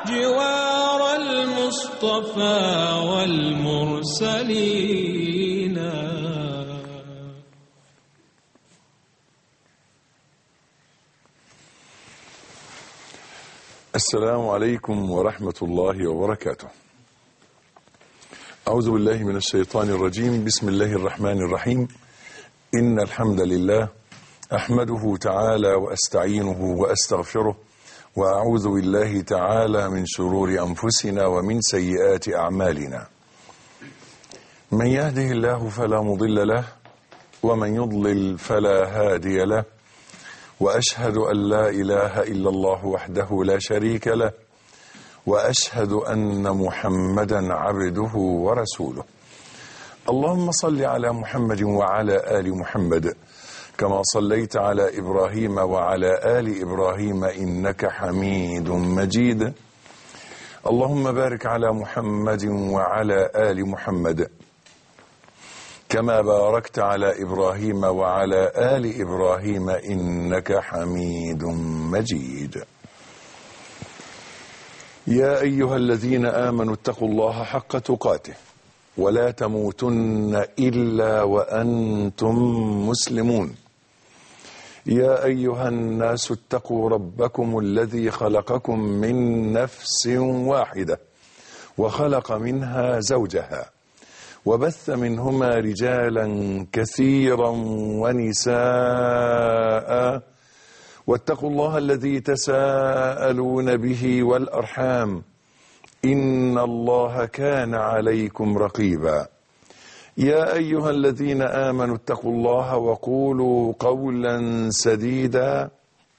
جوار المصطفى والمرسلين السلام عليكم ورحمة الله وبركاته. أعوذ بالله من الشيطان الرجيم، بسم الله الرحمن الرحيم. إن الحمد لله أحمده تعالى وأستعينه وأستغفره وأعوذ بالله تعالى من شرور أنفسنا ومن سيئات أعمالنا. من يهده الله فلا مضل له ومن يضلل فلا هادي له. واشهد ان لا اله الا الله وحده لا شريك له واشهد ان محمدا عبده ورسوله اللهم صل على محمد وعلى ال محمد كما صليت على ابراهيم وعلى ال ابراهيم انك حميد مجيد اللهم بارك على محمد وعلى ال محمد كما باركت على ابراهيم وعلى ال ابراهيم انك حميد مجيد يا ايها الذين امنوا اتقوا الله حق تقاته ولا تموتن الا وانتم مسلمون يا ايها الناس اتقوا ربكم الذي خلقكم من نفس واحده وخلق منها زوجها وبث منهما رجالا كثيرا ونساء واتقوا الله الذي تساءلون به والارحام ان الله كان عليكم رقيبا يا ايها الذين امنوا اتقوا الله وقولوا قولا سديدا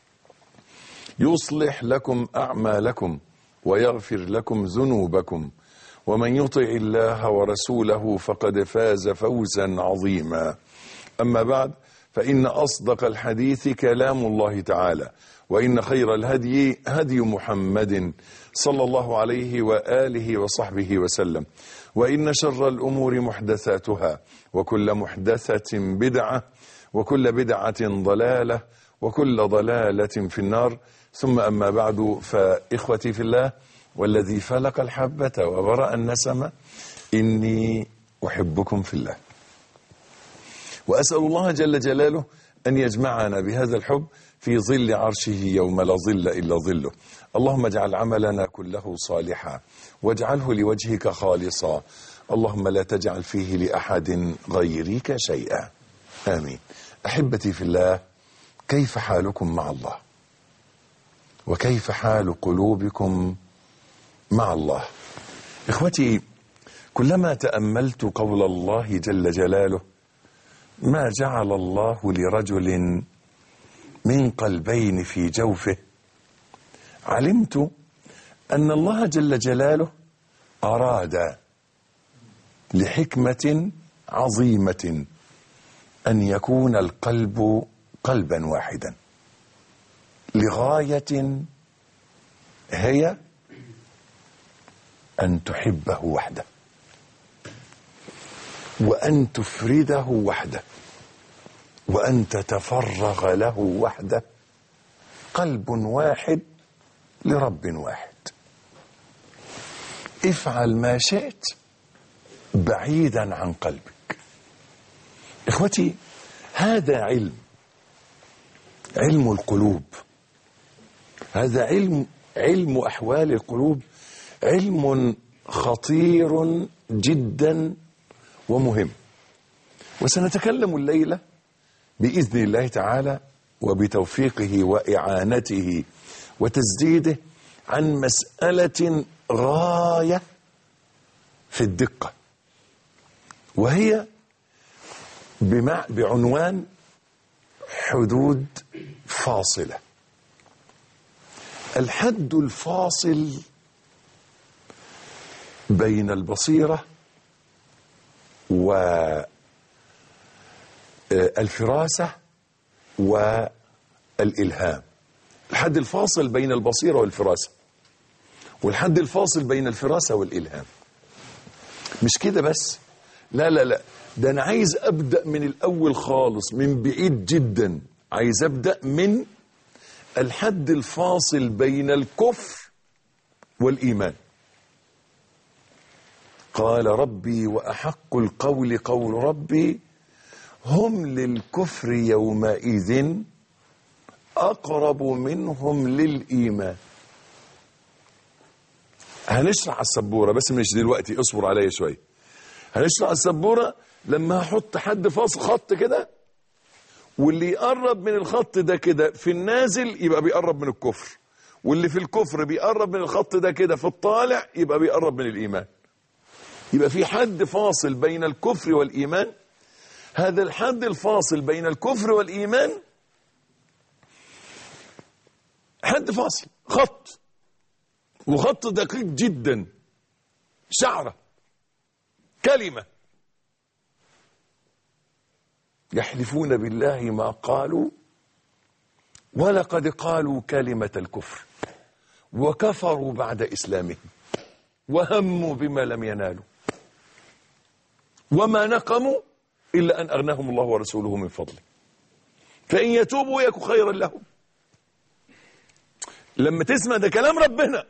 يصلح لكم اعمالكم ويغفر لكم ذنوبكم ومن يطع الله ورسوله فقد فاز فوزا عظيما اما بعد فان اصدق الحديث كلام الله تعالى وان خير الهدي هدي محمد صلى الله عليه واله وصحبه وسلم وان شر الامور محدثاتها وكل محدثه بدعه وكل بدعه ضلاله وكل ضلاله في النار ثم اما بعد فاخوتي في الله والذي فلق الحبة وبرأ النسمة إني أحبكم في الله وأسأل الله جل جلاله أن يجمعنا بهذا الحب في ظل عرشه يوم لا ظل إلا ظله اللهم اجعل عملنا كله صالحا واجعله لوجهك خالصا اللهم لا تجعل فيه لأحد غيرك شيئا آمين أحبتي في الله كيف حالكم مع الله وكيف حال قلوبكم مع الله اخوتي كلما تاملت قول الله جل جلاله ما جعل الله لرجل من قلبين في جوفه علمت ان الله جل جلاله اراد لحكمه عظيمه ان يكون القلب قلبا واحدا لغايه هي أن تحبه وحده وأن تفرده وحده وأن تتفرغ له وحده قلب واحد لرب واحد افعل ما شئت بعيدا عن قلبك اخوتي هذا علم علم القلوب هذا علم علم احوال القلوب علم خطير جدا ومهم وسنتكلم الليله باذن الله تعالى وبتوفيقه واعانته وتسديده عن مساله غايه في الدقه وهي بمع بعنوان حدود فاصله الحد الفاصل بين البصيرة والفراسة والإلهام الحد الفاصل بين البصيرة والفراسة والحد الفاصل بين الفراسة والإلهام مش كده بس لا لا لا ده أنا عايز أبدأ من الأول خالص من بعيد جدا عايز أبدأ من الحد الفاصل بين الكفر والإيمان قال ربي وأحق القول قول ربي هم للكفر يومئذ أقرب منهم للإيمان هنشرح السبورة بس مش دلوقتي اصبر عليا شوية هنشرح السبورة لما هحط حد فاصل خط كده واللي يقرب من الخط ده كده في النازل يبقى بيقرب من الكفر واللي في الكفر بيقرب من الخط ده كده في الطالع يبقى بيقرب من الإيمان يبقى في حد فاصل بين الكفر والإيمان هذا الحد الفاصل بين الكفر والإيمان حد فاصل خط وخط دقيق جدا شعرة كلمة يحلفون بالله ما قالوا ولقد قالوا كلمة الكفر وكفروا بعد إسلامهم وهموا بما لم ينالوا وما نقموا إلا أن أغناهم الله ورسوله من فضله فإن يتوبوا يك خيرا لهم لما تسمع ده كلام ربنا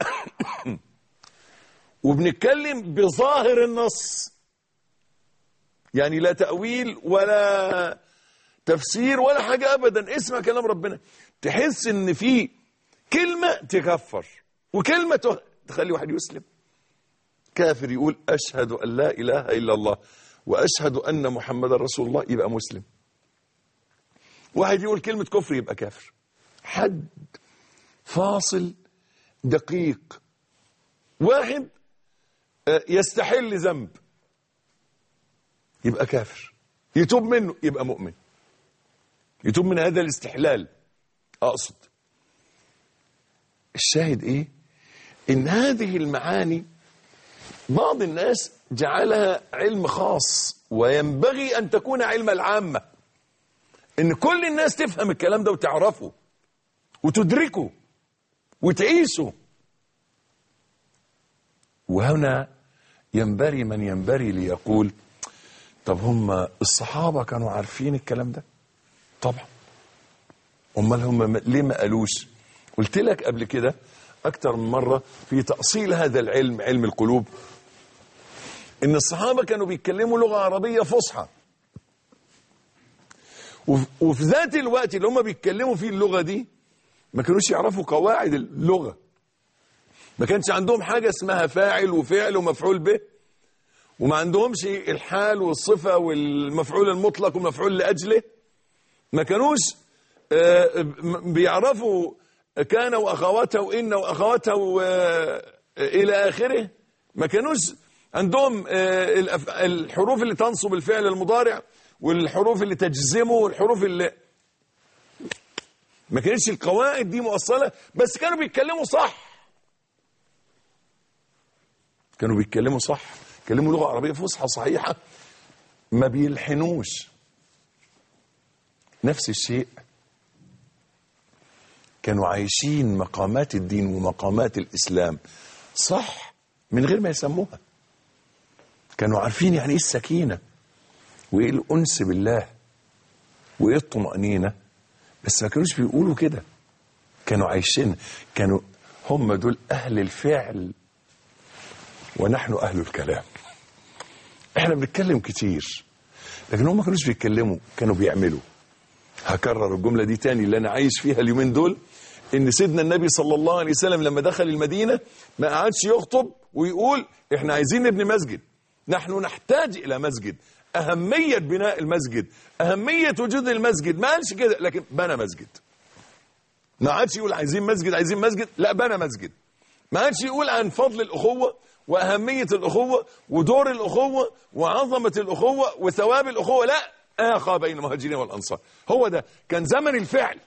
وبنتكلم بظاهر النص يعني لا تأويل ولا تفسير ولا حاجة أبدا اسمع كلام ربنا تحس ان في كلمة تكفر وكلمة ته- تخلي واحد يسلم كافر يقول أشهد أن لا إله إلا الله وأشهد أن محمد رسول الله يبقى مسلم واحد يقول كلمة كفر يبقى كافر حد فاصل دقيق واحد آه، يستحل ذنب يبقى كافر يتوب منه يبقى مؤمن يتوب من هذا الاستحلال اقصد الشاهد ايه ان هذه المعاني بعض الناس جعلها علم خاص وينبغي ان تكون علم العامه ان كل الناس تفهم الكلام ده وتعرفه وتدركه وتعيشه وهنا ينبري من ينبري ليقول طب هم الصحابة كانوا عارفين الكلام ده طبعا امال هم ليه ما قالوش قلت لك قبل كده اكتر من مرة في تأصيل هذا العلم علم القلوب ان الصحابة كانوا بيتكلموا لغة عربية فصحى وف- وفي ذات الوقت اللي هم بيتكلموا فيه اللغة دي ما كانوش يعرفوا قواعد اللغة ما كانش عندهم حاجة اسمها فاعل وفعل ومفعول به وما عندهمش الحال والصفة والمفعول المطلق والمفعول لأجله ما كانوش آه، م- بيعرفوا كان وأخواته وإن وأخواته آه، إلى آخره ما كانوش عندهم آه، الأف- الحروف اللي تنصب الفعل المضارع والحروف اللي تجزمه والحروف اللي ما كانتش القواعد دي مؤصلة بس كانوا بيتكلموا صح كانوا بيتكلموا صح كلموا لغة عربية فصحى صحيحة ما بيلحنوش نفس الشيء كانوا عايشين مقامات الدين ومقامات الإسلام صح من غير ما يسموها كانوا عارفين يعني ايه السكينة وايه الأنس بالله وايه الطمأنينة بس ما كانوش بيقولوا كده كانوا عايشين كانوا هم دول أهل الفعل ونحن أهل الكلام احنا بنتكلم كتير لكن هم ما كانوش بيتكلموا كانوا بيعملوا هكرر الجملة دي تاني اللي أنا عايش فيها اليومين دول إن سيدنا النبي صلى الله عليه وسلم لما دخل المدينة ما قعدش يخطب ويقول إحنا عايزين نبني مسجد نحن نحتاج إلى مسجد أهمية بناء المسجد أهمية وجود المسجد ما قالش كده لكن بنى مسجد ما عادش يقول عايزين مسجد عايزين مسجد لا بنى مسجد ما عادش يقول عن فضل الأخوة وأهمية الأخوة ودور الأخوة وعظمة الأخوة وثواب الأخوة لا آخى بين المهاجرين والأنصار هو ده كان زمن الفعل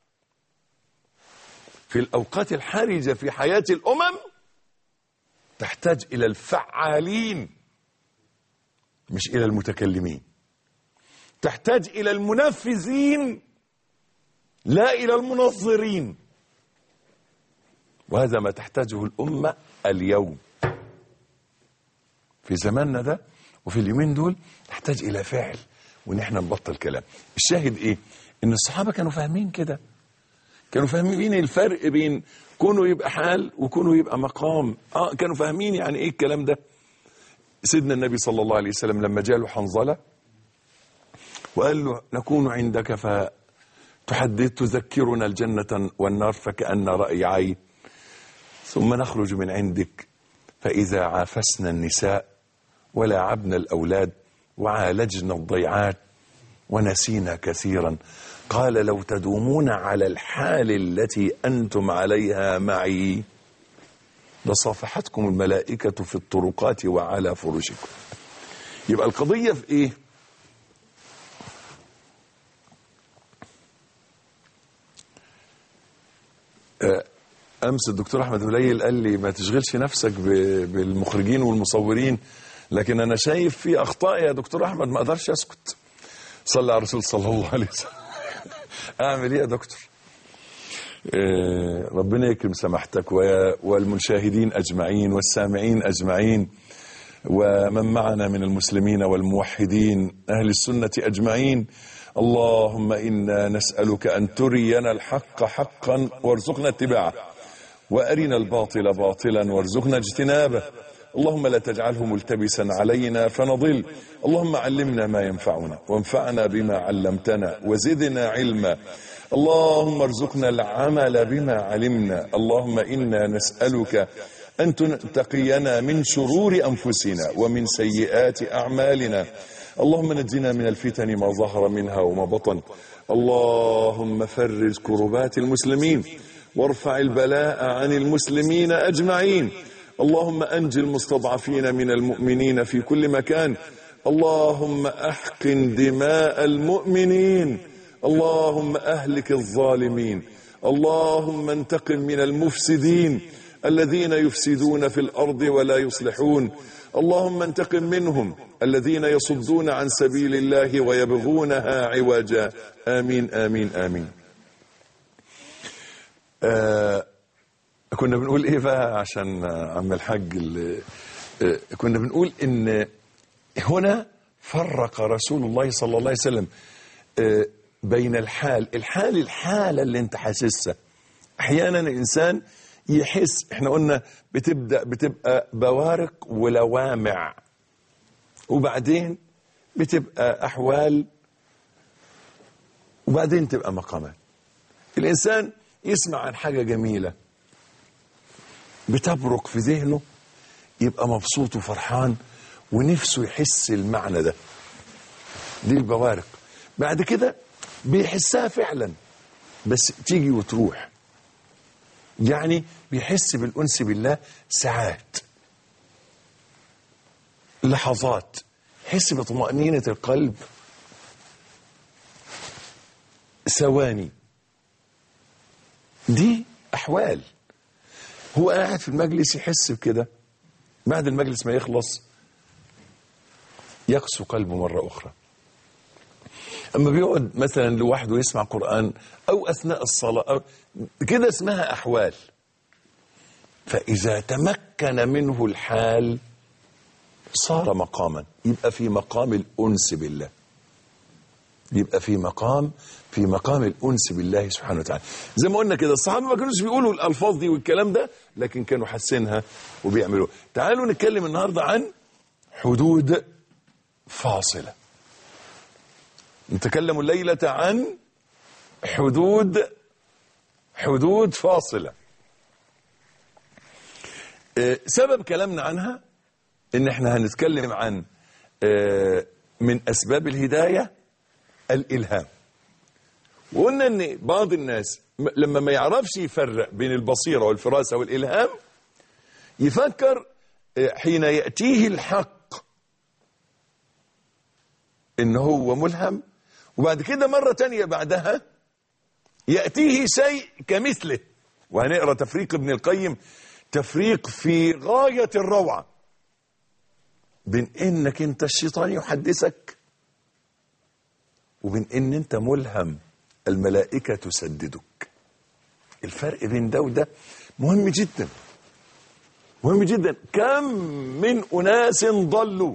في الأوقات الحرجة في حياة الأمم تحتاج إلى الفعالين مش إلى المتكلمين تحتاج إلى المنفذين لا إلى المنظرين وهذا ما تحتاجه الأمة اليوم في زماننا ده وفي اليومين دول نحتاج إلى فعل وإن احنا نبطل كلام الشاهد إيه إن الصحابة كانوا فاهمين كده كانوا فاهمين الفرق بين كونه يبقى حال وكونه يبقى مقام اه كانوا فاهمين يعني ايه الكلام ده سيدنا النبي صلى الله عليه وسلم لما جاء له حنظله وقال له نكون عندك فتحدث تذكرنا الجنة والنار فكأن رأي عين ثم نخرج من عندك فإذا عافسنا النساء ولاعبنا الأولاد وعالجنا الضيعات ونسينا كثيرا قال لو تدومون على الحال التي أنتم عليها معي لصافحتكم الملائكة في الطرقات وعلى فرشكم يبقى القضية في إيه امس الدكتور احمد قليل قال لي ما تشغلش نفسك ب- بالمخرجين والمصورين لكن انا شايف في اخطاء يا دكتور احمد ما اقدرش اسكت صلى على الرسول صلى الله عليه وسلم اعمل ايه يا دكتور آه، ربنا يكرم سماحتك ويا- والمشاهدين اجمعين والسامعين اجمعين ومن معنا من المسلمين والموحدين اهل السنه اجمعين اللهم انا نسالك ان ترينا الحق حقا وارزقنا اتباعه وارنا الباطل باطلا وارزقنا اجتنابه اللهم لا تجعله ملتبسا علينا فنضل اللهم علمنا ما ينفعنا وانفعنا بما علمتنا وزدنا علما اللهم ارزقنا العمل بما علمنا اللهم انا نسالك ان تقينا من شرور انفسنا ومن سيئات اعمالنا اللهم نجنا من الفتن ما ظهر منها وما بطن اللهم فرج كربات المسلمين وارفع البلاء عن المسلمين اجمعين اللهم انج المستضعفين من المؤمنين في كل مكان اللهم احقن دماء المؤمنين اللهم اهلك الظالمين اللهم انتقم من المفسدين الذين يفسدون في الارض ولا يصلحون اللهم انتقم منهم الذين يصدون عن سبيل الله ويبغونها عوجا امين امين امين آه كنا بنقول ايه بقى عشان عم الحاج ال- آه كنا بنقول ان هنا فرق رسول الله صلى الله عليه وسلم آه بين الحال الحال الحالة اللي انت حاسسها احيانا الانسان يحس احنا قلنا بتبدا بتبقى بوارق ولوامع وبعدين بتبقى احوال وبعدين تبقى مقامات الانسان يسمع عن حاجه جميله بتبرق في ذهنه يبقى مبسوط وفرحان ونفسه يحس المعنى ده دي البوارق بعد كده بيحسها فعلا بس تيجي وتروح يعني بيحس بالأنس بالله ساعات لحظات يحس بطمأنينة القلب ثواني دي أحوال هو قاعد في المجلس يحس بكده بعد المجلس ما يخلص يقسو قلبه مرة أخرى أما بيقعد مثلا لوحده يسمع قرآن أو أثناء الصلاة أو كده اسمها أحوال فإذا تمكن منه الحال صار مقاما يبقى في مقام الأنس بالله يبقى في مقام في مقام الأنس بالله سبحانه وتعالى زي ما قلنا كده الصحابة ما كانوش بيقولوا الألفاظ دي والكلام ده لكن كانوا حاسينها وبيعملوها تعالوا نتكلم النهاردة عن حدود فاصلة نتكلم الليلة عن حدود حدود فاصلة آه، سبب كلامنا عنها ان احنا هنتكلم عن آه، من اسباب الهداية الالهام وقلنا ان بعض الناس م- لما ما يعرفش يفرق بين البصيرة والفراسة والالهام يفكر آه، حين يأتيه الحق ان هو ملهم وبعد كده مرة تانية بعدها يأتيه شيء كمثله وهنقرأ تفريق ابن القيم تفريق في غاية الروعة بين انك انت الشيطان يحدثك وبين ان انت ملهم الملائكة تسددك الفرق بين ده وده مهم جدا مهم جدا كم من اناس ضلوا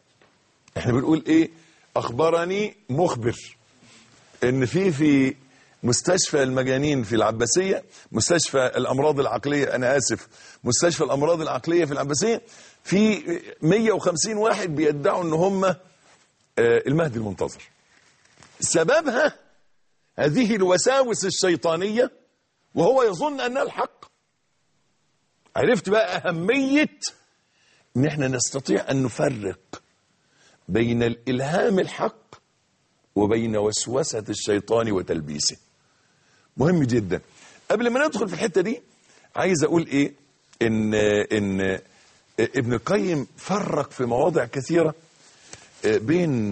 احنا بنقول ايه اخبرني مخبر ان في في مستشفى المجانين في العباسية مستشفى الأمراض العقلية أنا آسف مستشفى الأمراض العقلية في العباسية في 150 واحد بيدعوا أن هم آه، المهدي المنتظر سببها هذه الوساوس الشيطانية وهو يظن أنها الحق عرفت بقى أهمية ان احنا نستطيع ان نفرق بين الالهام الحق وبين وسوسه الشيطان وتلبيسه مهم جدا قبل ما ندخل في الحته دي عايز اقول ايه ان ان ابن القيم فرق في مواضع كثيره بين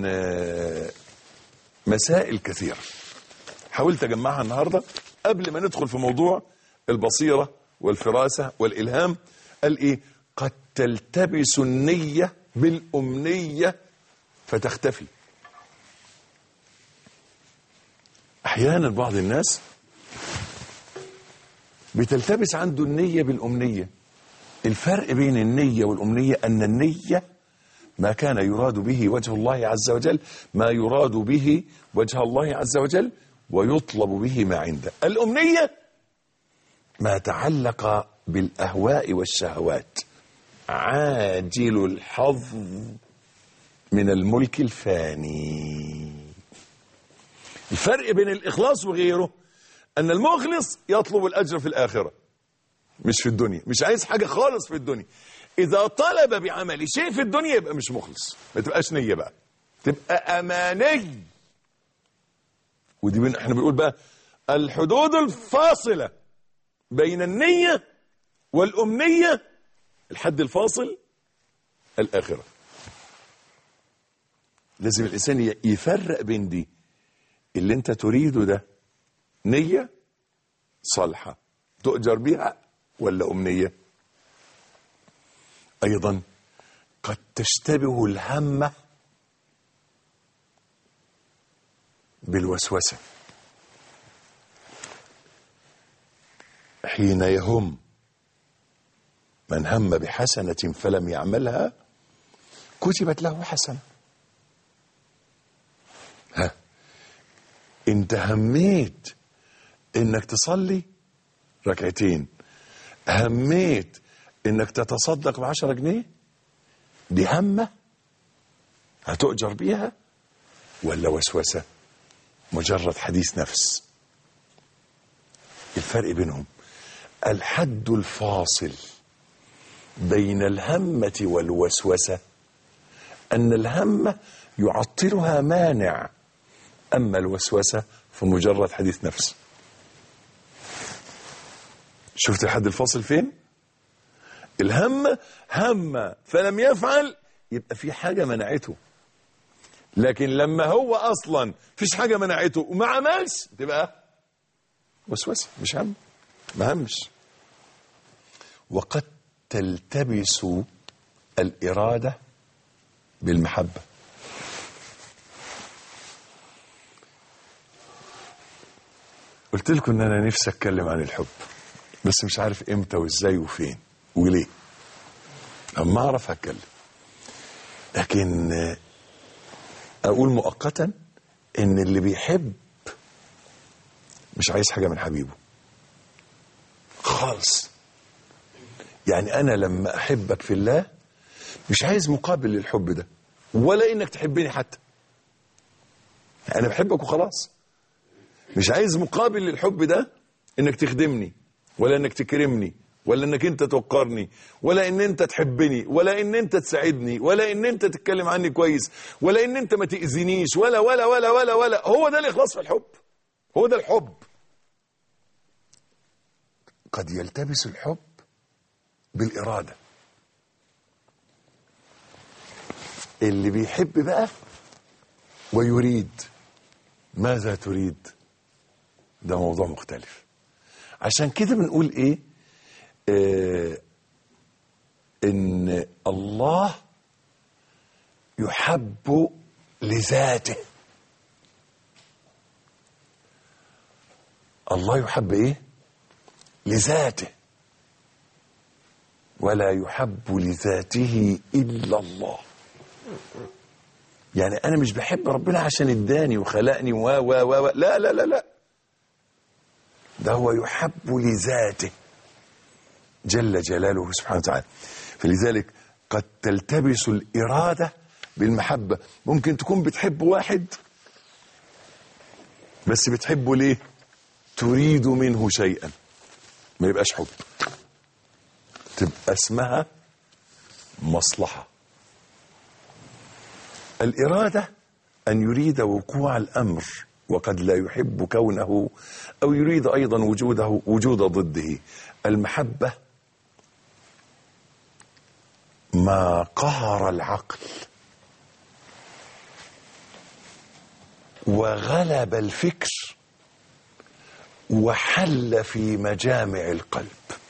مسائل كثيره حاولت اجمعها النهارده قبل ما ندخل في موضوع البصيره والفراسه والالهام قال ايه قد تلتبس النيه بالامنيه فتختفي احيانا بعض الناس بتلتبس عنده النيه بالامنيه الفرق بين النيه والامنيه ان النيه ما كان يراد به وجه الله عز وجل ما يراد به وجه الله عز وجل ويطلب به ما عنده الامنيه ما تعلق بالاهواء والشهوات عاجل الحظ من الملك الفاني الفرق بين الإخلاص وغيره أن المخلص يطلب الأجر في الآخرة مش في الدنيا مش عايز حاجة خالص في الدنيا إذا طلب بعمل شيء في الدنيا يبقى مش مخلص ما تبقاش نية بقى تبقى أماني ودي من احنا بنقول بقى الحدود الفاصلة بين النية والأمنية الحد الفاصل الآخرة لازم الإنسان يفرق بين دي اللي انت تريده ده نية صالحة تؤجر بها ولا أمنية أيضا قد تشتبه الهمة بالوسوسة حين يهم من هم بحسنة فلم يعملها كتبت له حسنة ها انت هميت انك تصلي ركعتين هميت انك تتصدق بعشرة جنيه دي همة هتؤجر بيها ولا وسوسة مجرد حديث نفس الفرق بينهم الحد الفاصل بين الهمة والوسوسة أن الهمة يعطلها مانع أما الوسوسة فمجرد حديث نفس شفت الحد الفاصل فين الهم هم فلم يفعل يبقى في حاجة منعته لكن لما هو أصلا فيش حاجة منعته وما عملش تبقى وسوسة مش هم ما همش وقد تلتبس الإرادة بالمحبة قلت لكم ان انا نفسي اتكلم عن الحب بس مش عارف امتى وازاي وفين وليه اما اعرف هتكلم لكن اقول مؤقتا ان اللي بيحب مش عايز حاجه من حبيبه خالص يعني انا لما احبك في الله مش عايز مقابل للحب ده ولا انك تحبني حتى انا بحبك وخلاص مش عايز مقابل للحب ده انك تخدمني ولا انك تكرمني ولا انك انت توقرني ولا ان انت تحبني ولا ان انت تساعدني ولا ان انت تتكلم عني كويس ولا ان انت ما تاذينيش ولا ولا ولا ولا ولا هو ده الاخلاص في الحب هو ده الحب قد يلتبس الحب بالاراده اللي بيحب بقى ويريد ماذا تريد ده موضوع مختلف عشان كده بنقول ايه آه ان الله يحب لذاته الله يحب ايه لذاته ولا يحب لذاته الا الله يعني انا مش بحب ربنا عشان اداني وخلقني و و و لا لا لا لا ده هو يحب لذاته جل جلاله سبحانه وتعالى فلذلك قد تلتبس الإرادة بالمحبة ممكن تكون بتحب واحد بس بتحبه ليه تريد منه شيئا ما يبقاش حب تبقى اسمها مصلحة الإرادة أن يريد وقوع الأمر وقد لا يحب كونه أو يريد أيضا وجوده وجود ضده المحبة ما قهر العقل وغلب الفكر وحل في مجامع القلب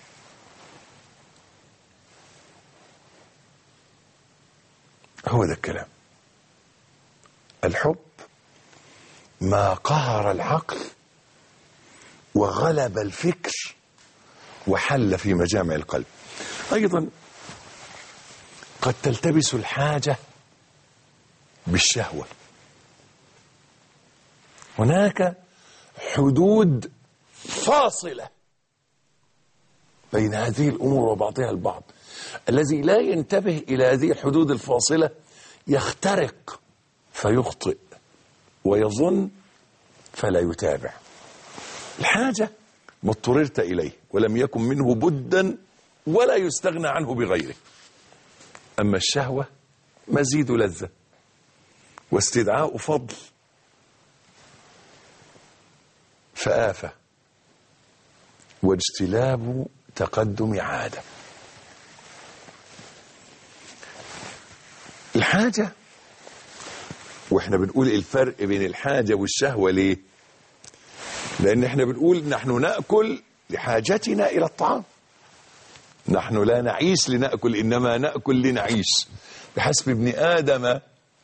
هو ده الكلام الحب ما قهر العقل وغلب الفكر وحل في مجامع القلب ايضا قد تلتبس الحاجه بالشهوه هناك حدود فاصله بين هذه الامور وبعضها البعض الذي لا ينتبه الى هذه الحدود الفاصله يخترق فيخطئ ويظن فلا يتابع الحاجه ما اضطررت اليه ولم يكن منه بدا ولا يستغنى عنه بغيره اما الشهوه مزيد لذه واستدعاء فضل فآفة واجتلاب تقدم عادة الحاجة واحنا بنقول الفرق بين الحاجة والشهوة ليه لان احنا بنقول نحن نأكل لحاجتنا الى الطعام نحن لا نعيش لنأكل انما نأكل لنعيش بحسب ابن آدم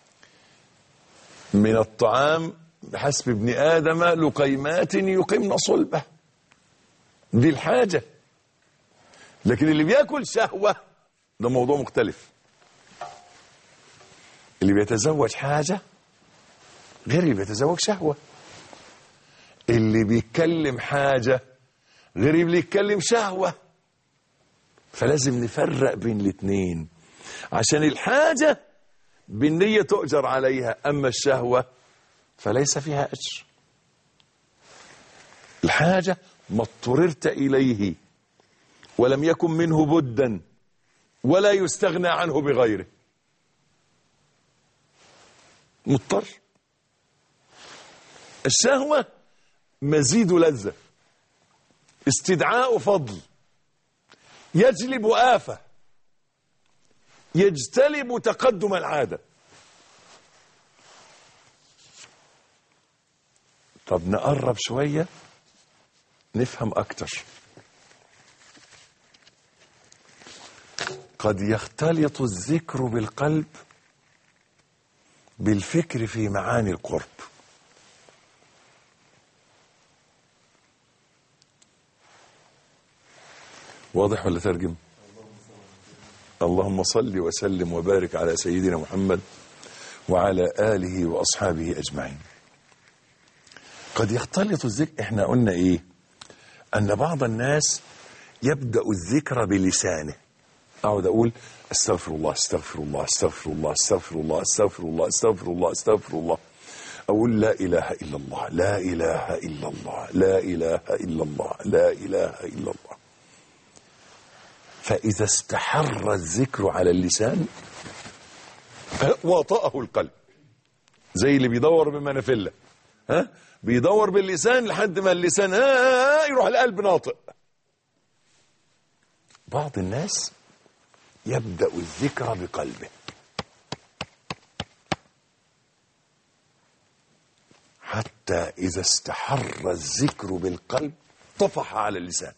من الطعام بحسب ابن آدم لقيمات يقمن صلبه دي الحاجة لكن اللي بياكل شهوة ده موضوع مختلف اللي بيتزوج حاجة غير اللي بيتزوج شهوة اللي بيتكلم حاجة غير اللي بيتكلم شهوة فلازم نفرق بين الاتنين عشان الحاجة بالنية تؤجر عليها أما الشهوة فليس فيها أجر الحاجة ما اضطررت إليه ولم يكن منه بدا ولا يستغنى عنه بغيره مضطر الشهوة مزيد لذة استدعاء فضل يجلب آفة يجتلب تقدم العادة طب نقرب شوية نفهم أكتر قد يختلط الذكر بالقلب بالفكر في معاني القرب واضح ولا ترجم اللهم صل وسلم وبارك على سيدنا محمد وعلى آله وأصحابه أجمعين قد يختلط الذكر احنا قلنا ايه ان بعض الناس يبدأ الذكر بلسانه اقعد اقول استغفر الله استغفر الله استغفر الله استغفر الله استغفر الله استغفر الله استغفر الله اقول لا اله الا الله لا اله الا الله لا اله الا الله لا اله الا الله فاذا استحر الذكر على اللسان وطأه القلب زي اللي بيدور بمنافله ها بيدور باللسان لحد ما اللسان ها يروح القلب ناطق بعض الناس يبدأ الذكر بقلبه حتى إذا استحر الذكر بالقلب طفح على اللسان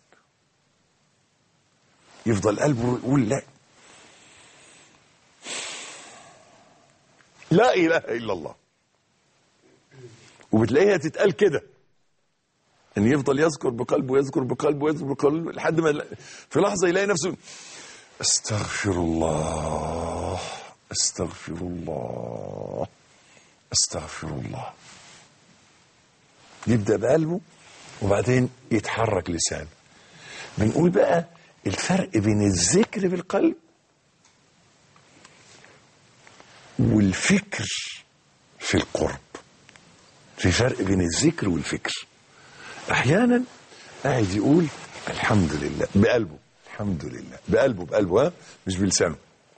يفضل قلبه يقول لا لا إله إلا الله وبتلاقيها تتقال كده ان يفضل يذكر بقلبه ويذكر بقلبه ويذكر بقلبه لحد ما في لحظه يلاقي نفسه استغفر الله استغفر الله استغفر الله يبدا بقلبه وبعدين يتحرك لسانه بنقول بقى الفرق بين الذكر بالقلب والفكر في القرب في فرق بين الذكر والفكر احيانا قاعد يقول الحمد لله بقلبه الحمد لله بقلبه بقلبه ها مش بلسانه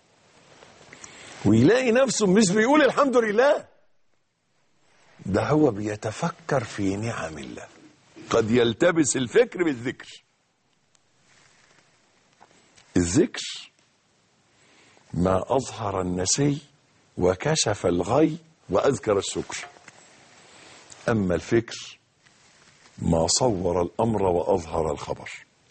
ويلاقي نفسه مش بيقول الحمد لله ده هو بيتفكر في نعم الله قد يلتبس الفكر بالذكر الذكر ما أظهر النسي وكشف الغي وأذكر الشكر أما الفكر ما صور الأمر وأظهر الخبر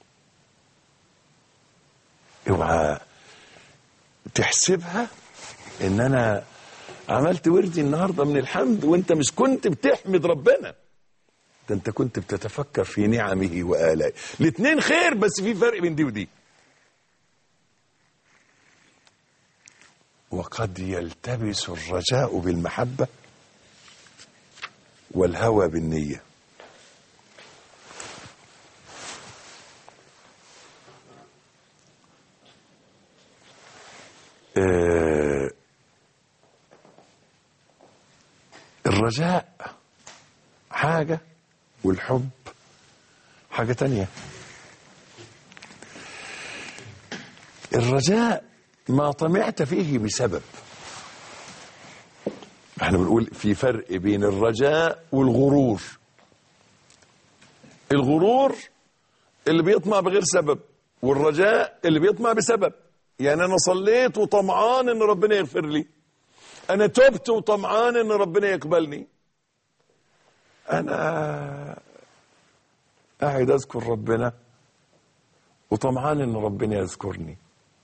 اوعى تحسبها ان انا عملت وردي النهارده من الحمد وانت مش كنت بتحمد ربنا ده انت كنت بتتفكر في نعمه والائه الاثنين خير بس في فرق بين دي ودي وقد يلتبس الرجاء بالمحبه والهوى بالنيه آه، الرجاء حاجة والحب حاجة تانية الرجاء ما طمعت فيه بسبب احنا بنقول في فرق بين الرجاء والغرور الغرور اللي بيطمع بغير سبب والرجاء اللي بيطمع بسبب يعني انا صليت وطمعان ان ربنا يغفر لي انا تبت وطمعان ان ربنا يقبلني انا قاعد اذكر ربنا وطمعان ان ربنا يذكرني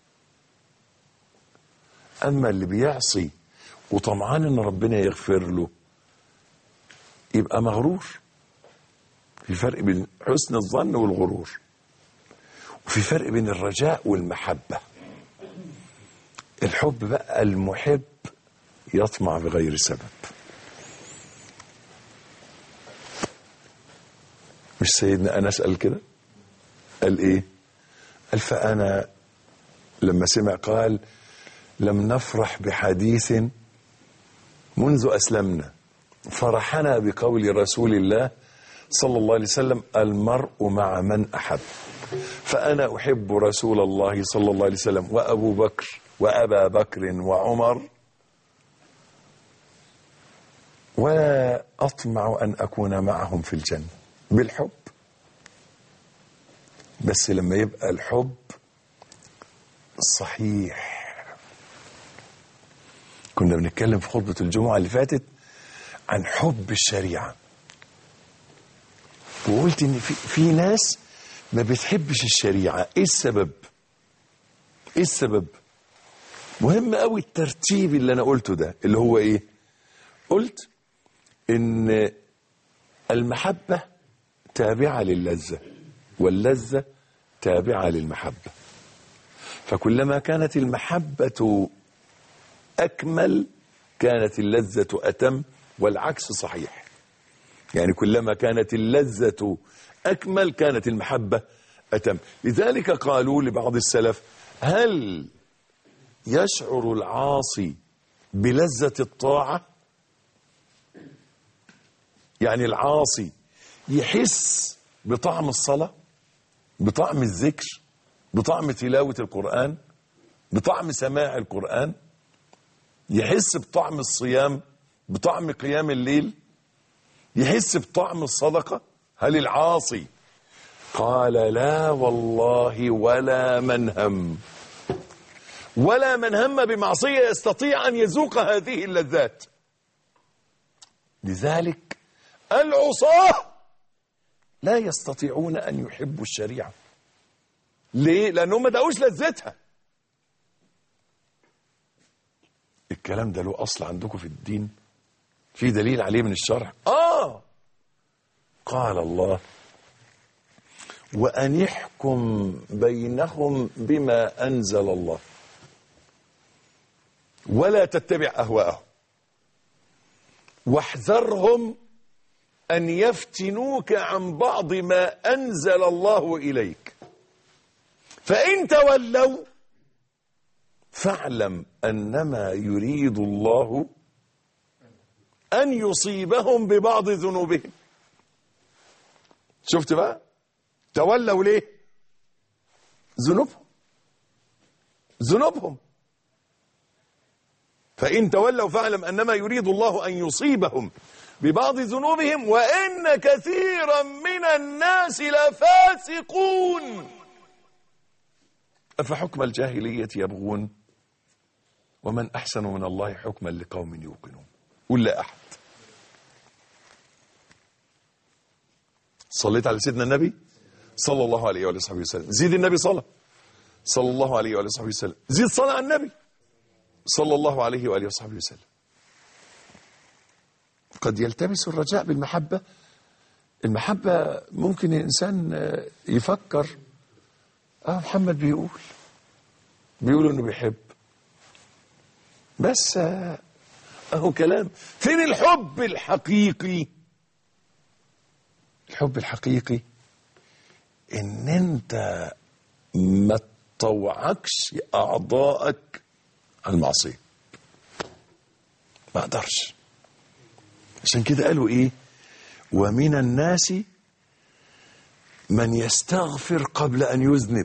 اما اللي بيعصي وطمعان ان ربنا يغفر له يبقى مغرور في فرق بين حسن الظن والغرور وفي فرق بين الرجاء والمحبه الحب بقى المحب يطمع بغير سبب مش سيدنا انس قال كده قال ايه قال فانا لما سمع قال لم نفرح بحديث منذ اسلمنا فرحنا بقول رسول الله صلى الله عليه وسلم المرء مع من احب فانا احب رسول الله صلى الله عليه وسلم وابو بكر وابا بكر وعمر ولا اطمع ان اكون معهم في الجنه بالحب بس لما يبقى الحب صحيح كنا بنتكلم في خطبه الجمعه اللي فاتت عن حب الشريعه وقلت ان في, في ناس ما بتحبش الشريعه ايه السبب ايه السبب مهم قوي الترتيب اللي انا قلته ده اللي هو ايه قلت ان المحبه تابعه للذه واللذه تابعه للمحبه فكلما كانت المحبه اكمل كانت اللذه اتم والعكس صحيح يعني كلما كانت اللذه اكمل كانت المحبه اتم لذلك قالوا لبعض السلف هل يشعر العاصي بلذة الطاعة يعني العاصي يحس بطعم الصلاة بطعم الذكر بطعم تلاوة القرآن بطعم سماع القرآن يحس بطعم الصيام بطعم قيام الليل يحس بطعم الصدقة هل العاصي قال لا والله ولا من هم ولا من هم بمعصية يستطيع أن يذوق هذه اللذات لذلك العصاة لا يستطيعون أن يحبوا الشريعة ليه؟ لأنهم ما دقوش لذتها الكلام ده له أصل عندكم في الدين في دليل عليه من الشرع آه قال الله وأن يحكم بينهم بما أنزل الله ولا تتبع اهواءهم واحذرهم أن يفتنوك عن بعض ما أنزل الله إليك فإن تولوا فاعلم أنما يريد الله أن يصيبهم ببعض ذنوبهم شفت بقى تولوا ليه ذنوبهم ذنوبهم فإن تولوا فاعلم أنما يريد الله أن يصيبهم ببعض ذنوبهم وإن كثيرا من الناس لفاسقون أفحكم الجاهلية يبغون ومن أحسن من الله حكما لقوم يوقنون ولا أحد صليت على سيدنا النبي صلى الله عليه وآله وصحبه وسلم زيد النبي صلى صلى الله عليه وآله وصحبه وسلم زيد صلاة على النبي صلى الله عليه وآله وصحبه وسلم قد يلتبس الرجاء بالمحبة المحبة ممكن الإنسان يفكر آه محمد بيقول بيقول إنه بيحب بس آه، أهو كلام فين الحب الحقيقي الحب الحقيقي إن أنت ما تطوعكش أعضائك على المعصية ما أقدرش عشان كده قالوا ايه ومن الناس من يستغفر قبل ان يذنب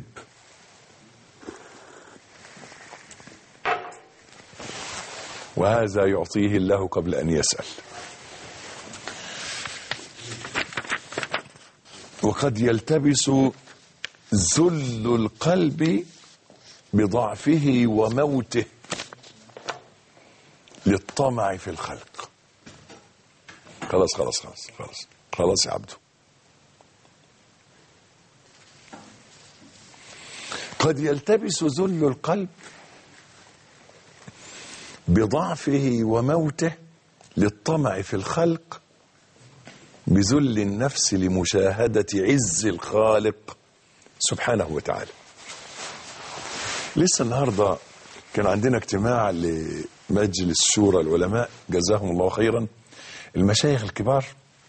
وهذا يعطيه الله قبل ان يسال وقد يلتبس ذل القلب بضعفه وموته للطمع في الخلق خلاص خلاص خلاص خلاص خلاص يا عبدو قد يلتبس ذل القلب بضعفه وموته للطمع في الخلق بذل النفس لمشاهدة عز الخالق سبحانه وتعالى لسه النهارده كان عندنا اجتماع لمجلس شورى العلماء جزاهم الله خيرا المشايخ الكبار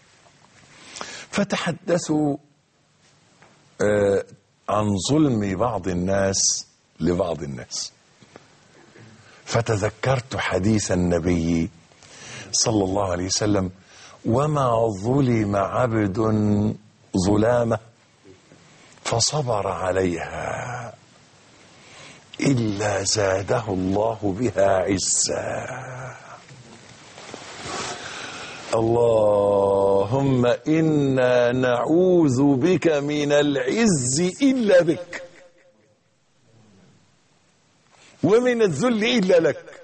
فتحدثوا آه، عن ظلم بعض الناس لبعض الناس فتذكرت حديث النبي صلى الله عليه وسلم وما ظلم عبد ظلامه فصبر عليها الا زاده الله بها عزا اللهم انا نعوذ بك من العز الا بك ومن الذل الا لك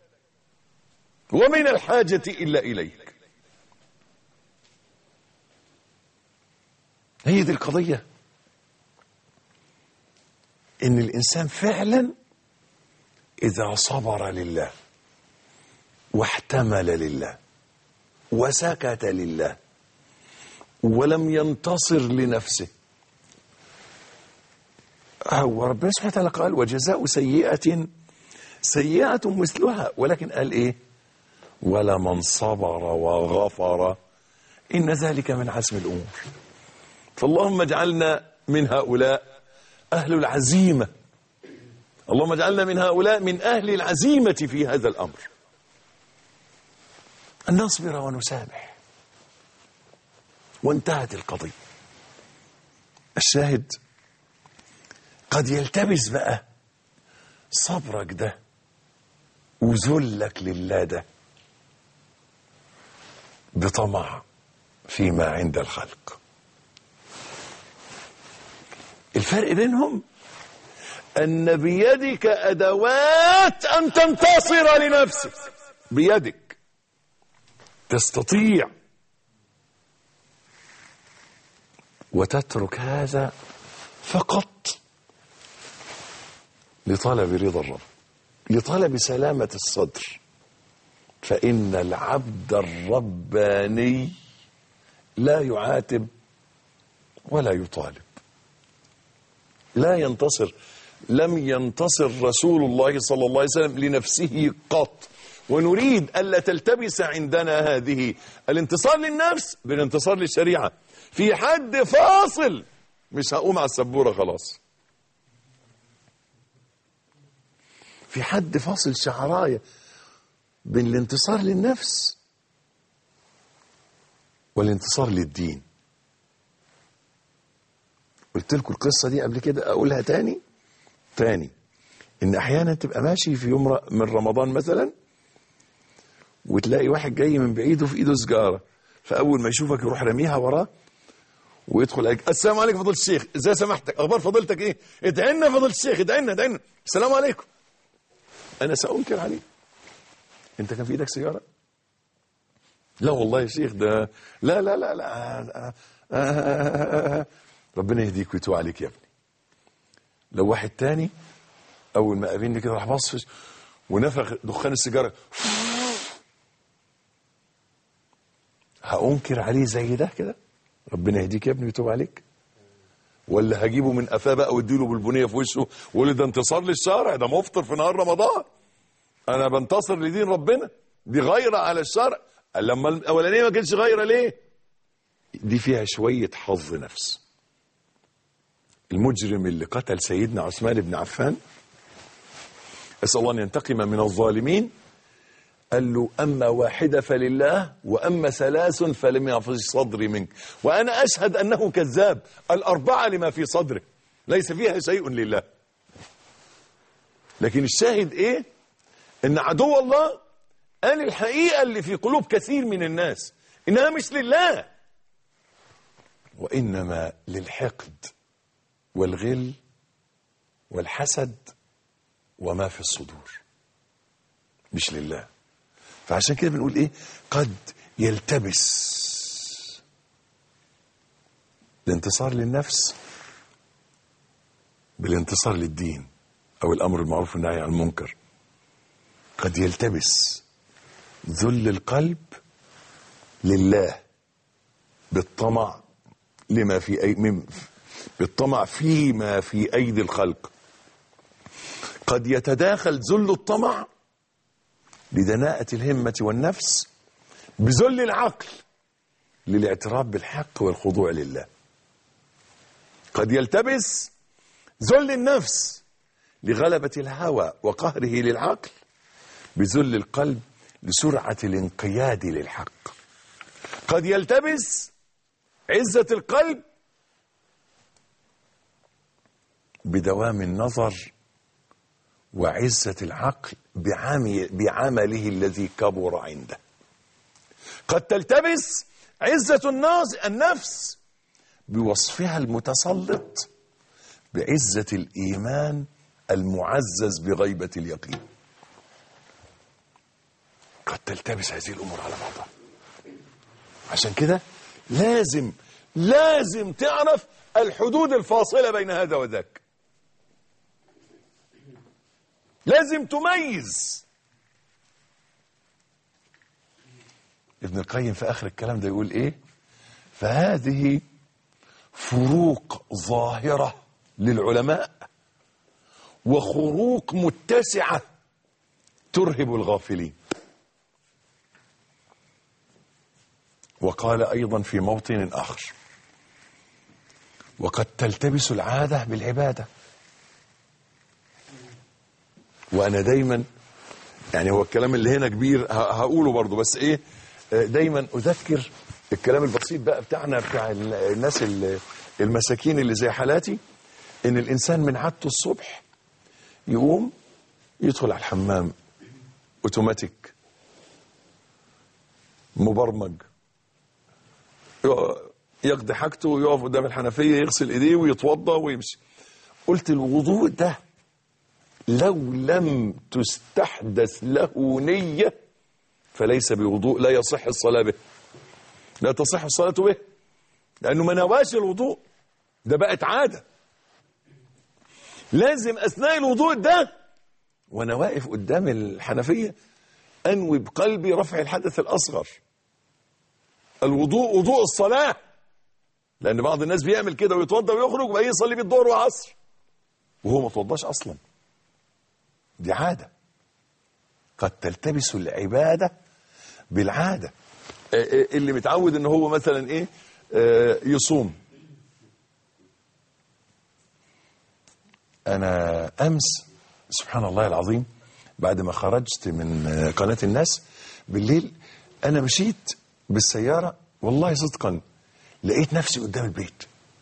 ومن الحاجه الا اليك هي دي القضيه ان الانسان فعلا اذا صبر لله واحتمل لله وسكت لله ولم ينتصر لنفسه هو ربنا سبحانه وتعالى قال وجزاء سيئة سيئة مثلها ولكن قال ايه ولمن صبر وغفر إن ذلك من عزم الأمور فاللهم اجعلنا من هؤلاء أهل العزيمة اللهم اجعلنا من هؤلاء من أهل العزيمة في هذا الأمر أن نصبر ونسامح وانتهت القضية الشاهد قد يلتبس بقى صبرك ده وذلك لله ده بطمع فيما عند الخلق الفرق بينهم أن بيدك أدوات أن تنتصر لنفسك بيدك تستطيع وتترك هذا فقط لطلب رضا الرب لطلب سلامة الصدر فإن العبد الرباني لا يعاتب ولا يطالب لا ينتصر لم ينتصر رسول الله صلى الله عليه وسلم لنفسه قط ونريد ألا تلتبس عندنا هذه الانتصار للنفس بالانتصار للشريعة في حد فاصل مش هقوم على السبورة خلاص في حد فاصل شعراية بين الانتصار للنفس والانتصار للدين قلت لكم القصة دي قبل كده أقولها تاني تاني إن أحيانا تبقى ماشي في يوم ر- من رمضان مثلا وتلاقي واحد جاي من بعيد وفي إيده سجارة فأول ما يشوفك يروح راميها وراه ويدخل عليك السلام عليكم فضيلة الشيخ ازاي سمحتك اخبار فضيلتك ايه ادعي لنا فضيلة الشيخ ادعي لنا ادعي لنا السلام عليكم انا سأنكر عليه انت كان في ايدك سيجاره لا والله يا شيخ ده لا لا لا لا آه، آه، آه، آه. ربنا يهديك ويتوب عليك يا ابني لو واحد تاني اول ما قابلني كده راح بص ونفخ دخان السيجاره هأنكر عليه زي ده كده ربنا يهديك يا ابني ويتوب عليك ولا هجيبه من قفاه بقى واديله بالبنيه في وشه واقول له ده انتصار للشارع ده مفطر في نهار رمضان انا بنتصر لدين ربنا دي غيرة على الشرع لما الاولانيه ما كانش غيرة ليه دي فيها شويه حظ نفس المجرم اللي قتل سيدنا عثمان بن عفان اسال الله ان ينتقم من الظالمين قال له اما واحده فلله واما ثلاث فلم في صدري منك وانا اشهد انه كذاب الاربعه لما في صدره ليس فيها شيء لله لكن الشاهد ايه ان عدو الله قال الحقيقه اللي في قلوب كثير من الناس انها مش لله وانما للحقد والغل والحسد وما في الصدور مش لله فعشان كده بنقول ايه قد يلتبس الانتصار للنفس بالانتصار للدين او الامر المعروف والنهي عن المنكر قد يلتبس ذل القلب لله بالطمع لما في أي من بالطمع فيما في ايدي الخلق قد يتداخل ذل الطمع لدناءة الهمة والنفس بذل العقل للاعتراف بالحق والخضوع لله قد يلتبس ذل النفس لغلبة الهوى وقهره للعقل بذل القلب لسرعة الانقياد للحق قد يلتبس عزة القلب بدوام النظر وعزة العقل بعمل بعمله الذي كبر عنده قد تلتبس عزة الناس النفس بوصفها المتسلط بعزة الإيمان المعزز بغيبة اليقين قد تلتبس هذه الأمور على بعضها عشان كده لازم لازم تعرف الحدود الفاصلة بين هذا وذاك لازم تميز ابن القيم في آخر الكلام ده يقول إيه فهذه فروق ظاهرة للعلماء وخروق متسعة ترهب الغافلين وقال أيضا في موطن آخر وقد تلتبس العادة بالعبادة وأنا دايما يعني هو الكلام اللي هنا كبير ه- هقوله برضو بس إيه آه، دايما أذكر الكلام البسيط بقى بتاعنا بتاع ال- الناس ال- المساكين اللي زي حالاتي إن الإنسان من عادته الصبح يقوم يدخل على الحمام اوتوماتيك مبرمج يق- يقضي حاجته ويقف قدام الحنفية يغسل ايديه ويتوضا ويمشي قلت الوضوء ده لو لم تستحدث له نية فليس بوضوء لا يصح الصلاة به لا تصح الصلاة به لأنه ما نواش الوضوء ده بقت عادة لازم أثناء الوضوء ده وأنا واقف قدام الحنفية أنوي بقلبي رفع الحدث الأصغر الوضوء وضوء الصلاة لأن بعض الناس بيعمل كده ويتوضى ويخرج وبقى يصلي بالظهر والعصر وهو ما توضاش أصلا دي عادة قد تلتبس العبادة بالعادة آه، آه، اللي متعود ان هو مثلا ايه آه، يصوم انا امس سبحان الله العظيم بعد ما خرجت من آه، قناة الناس بالليل انا مشيت بالسيارة والله صدقا لقيت نفسي قدام البيت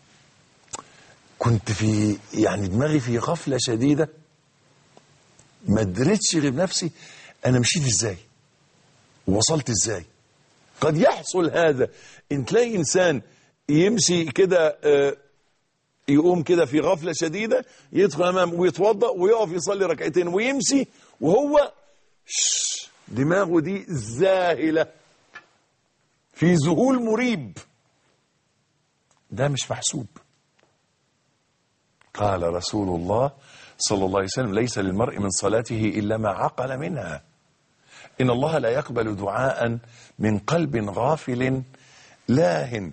كنت في يعني دماغي في غفلة شديدة ما قدرتش غير نفسي انا مشيت ازاي ووصلت ازاي قد يحصل هذا ان تلاقي انسان يمشي كده آه، يقوم كده في غفله شديده يدخل امام ويتوضا ويقف يصلي ركعتين ويمشي وهو شش، دماغه دي زاهله في ذهول مريب ده مش محسوب قال رسول الله صلى الله عليه وسلم ليس للمرء من صلاته الا ما عقل منها إن الله لا يقبل دعاء من قلب غافل لاهن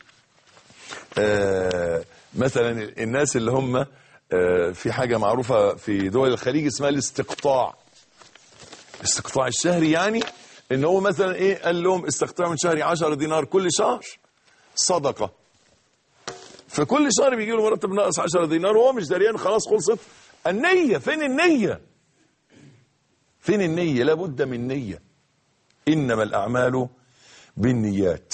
آه مثلا الناس اللي هم آه في حاجة معروفة في دول الخليج اسمها الاستقطاع الاستقطاع الشهري يعني ان هو مثلا ايه قال لهم استقطاع من شهري 10 دينار كل شهر صدقة فكل شهر بيجي له مرتب ناقص 10 دينار وهو مش دريان خلاص خلصت النية فين النية فين النية لابد من نية إنما الأعمال بالنيات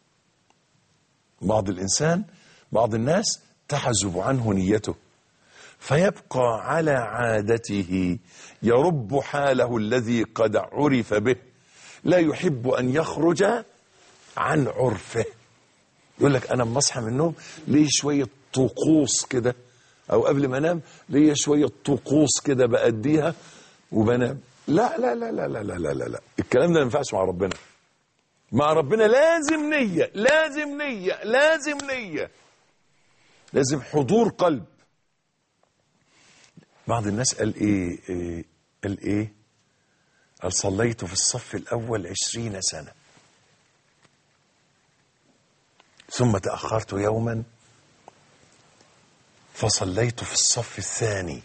بعض الإنسان بعض الناس تحجب عنه نيته فيبقى على عادته يرب حاله الذي قد عرف به لا يحب أن يخرج عن عرفه يقول لك أنا اما اصحى من النوم ليه شوية طقوس كده أو قبل ما أنام ليه شوية طقوس كده بأديها وبنام لا لا لا لا لا لا لا لا, لا. الكلام ده ما ينفعش مع ربنا مع ربنا لازم نية لازم نية لازم نية لازم حضور قلب بعض الناس قال ايه, إيه قال ايه قال صليت في الصف الاول عشرين سنة ثم تأخرت يوما فصليت في الصف الثاني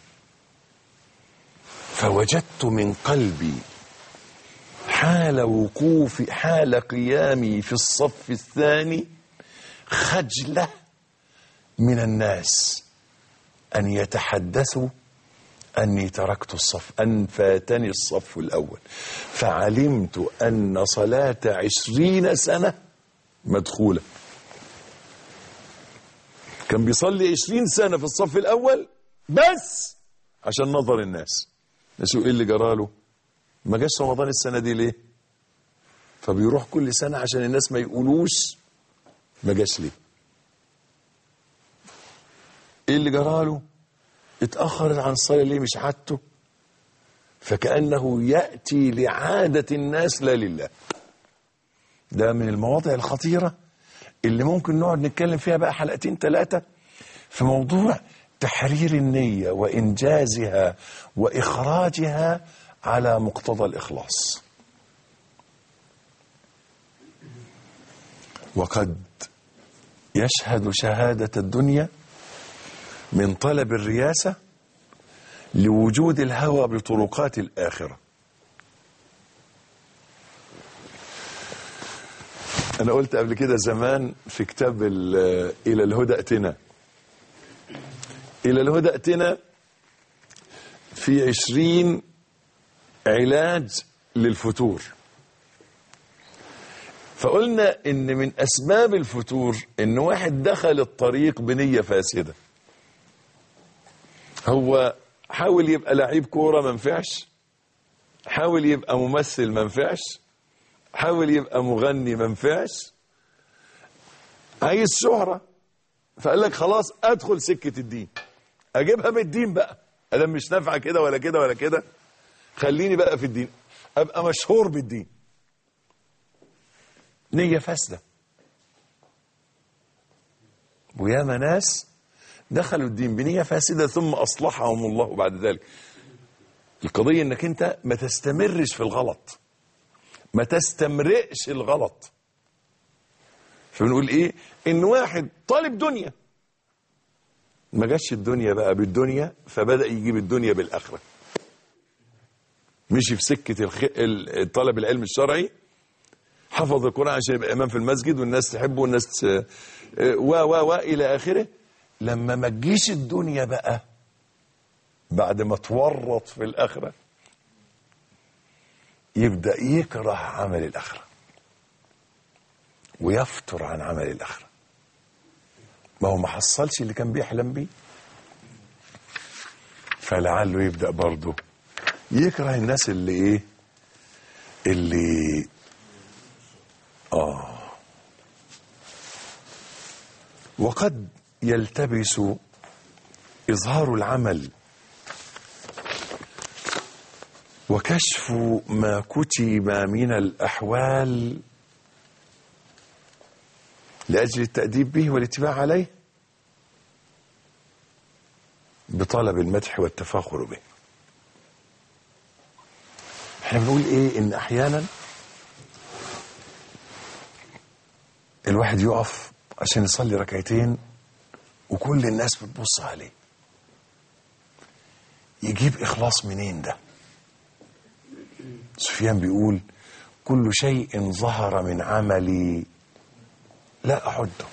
فوجدت من قلبي حال وقوف حال قيامي في الصف الثاني خجلة من الناس أن يتحدثوا أني تركت الصف أن فاتني الصف الأول فعلمت أن صلاة عشرين سنة مدخولة كان بيصلي عشرين سنة في الصف الأول بس عشان نظر الناس الناس يقول ايه اللي جراله ما جاش رمضان السنه دي ليه فبيروح كل سنه عشان الناس ما يقولوش ما جاش ليه ايه اللي جراله اتاخر عن الصلاه ليه مش عادته فكانه ياتي لعاده الناس لا لله ده من المواضع الخطيره اللي ممكن نقعد نتكلم فيها بقى حلقتين ثلاثه في موضوع تحرير النية وإنجازها وإخراجها على مقتضى الإخلاص وقد يشهد شهادة الدنيا من طلب الرياسة لوجود الهوى بطرقات الآخرة أنا قلت قبل كده زمان في كتاب ال- إلى الهدى ائتنا إلى الهدى ائتنا في عشرين علاج للفتور فقلنا إن من أسباب الفتور إن واحد دخل الطريق بنية فاسدة هو حاول يبقى لعيب كورة ما نفعش حاول يبقى ممثل ما نفعش حاول يبقى مغني ما نفعش عايز شهرة فقال لك خلاص ادخل سكة الدين اجيبها بالدين بقى ادام مش نافعه كده ولا كده ولا كده خليني بقى في الدين ابقى مشهور بالدين نية فاسدة وياما ناس دخلوا الدين بنية فاسدة ثم أصلحهم الله بعد ذلك القضية انك انت ما تستمرش في الغلط ما تستمرئش الغلط فبنقول ايه ان واحد طالب دنيا ما جاش الدنيا بقى بالدنيا فبدأ يجيب الدنيا بالآخرة مشي في سكة الخ... ال- طلب العلم الشرعي حفظ القرآن عشان يبقى إمام في المسجد والناس تحبه والناس ت... و و و إلى آخره لما ما تجيش الدنيا بقى بعد ما تورط في الآخرة يبدأ يكره عمل الآخرة ويفتر عن عمل الآخرة ما هو ما حصلش اللي كان بيحلم بيه فلعله يبدأ برضه يكره الناس اللي ايه اللي اه وقد يلتبس إظهار العمل وكشف ما كتب من الأحوال لأجل التأديب به والاتباع عليه بطلب المدح والتفاخر به احنا بنقول ايه ان احيانا الواحد يقف عشان يصلي ركعتين وكل الناس بتبص عليه يجيب اخلاص منين ده سفيان بيقول كل شيء ظهر من عملي لا احده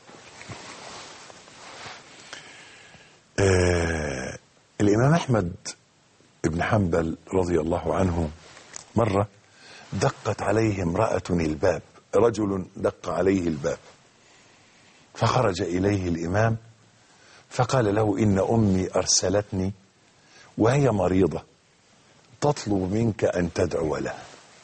آه الامام احمد ابن حنبل رضي الله عنه مرة دقت عليه امرأة الباب رجل دق عليه الباب فخرج إليه الإمام فقال له إن أمي أرسلتني وهي مريضة تطلب منك أن تدعو لها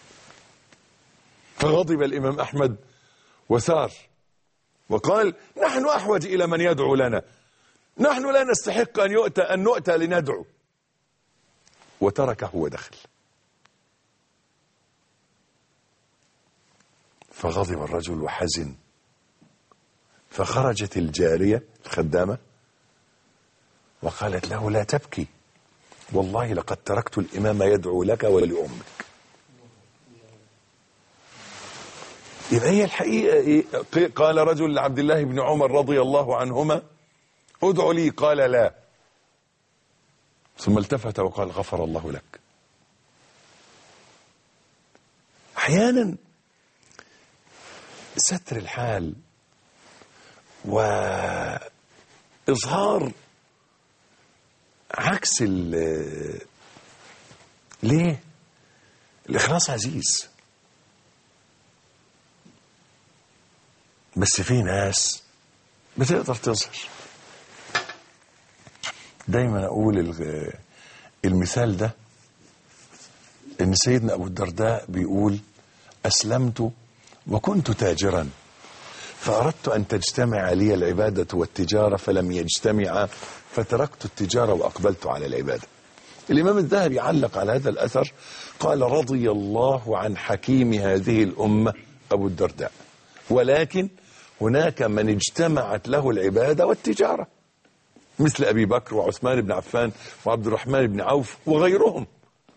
فغضب الإمام أحمد وثار وقال نحن أحوج إلى من يدعو لنا نحن لا نستحق أن يؤتى أن نؤتى لندعو وتركه ودخل فغضب الرجل وحزن فخرجت الجارية الخدامة وقالت له لا تبكي والله لقد تركت الإمام يدعو لك ولأمك يبقى هي الحقيقة إيه؟ قال رجل لعبد الله بن عمر رضي الله عنهما ادعو لي قال لا ثم التفت وقال غفر الله لك احيانا ستر الحال واظهار عكس ال ليه الاخلاص عزيز بس في ناس بتقدر تظهر دايما اقول الغ- المثال ده ان سيدنا ابو الدرداء بيقول اسلمت وكنت تاجرا فاردت ان تجتمع لي العباده والتجاره فلم يجتمعا فتركت التجاره واقبلت على العباده الامام الذهبي علق على هذا الاثر قال رضي الله عن حكيم هذه الامه ابو الدرداء ولكن هناك من اجتمعت له العباده والتجاره مثل أبي بكر وعثمان بن عفان وعبد الرحمن بن عوف وغيرهم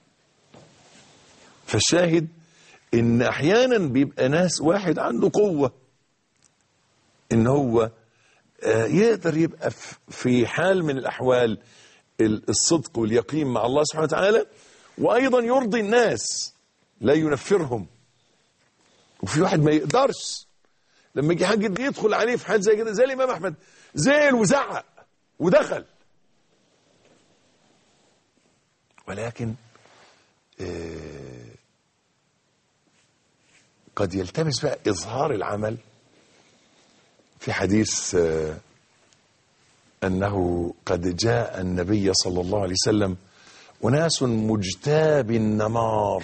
فالشاهد إن أحيانا بيبقى ناس واحد عنده قوة إن هو آه، يقدر يبقى في- في حال من الأحوال ال- الصدق واليقين مع الله سبحانه وتعالى وأيضا يرضي الناس لا ينفرهم وفي واحد ما يقدرش لما يجي حد يدخل عليه في حال زي كده زي الإمام أحمد زعل وزعق ودخل ولكن آه، قد يلتبس بقى إظهار العمل في حديث آه، أنه قد جاء النبي صلى الله عليه وسلم أناس مجتاب النمار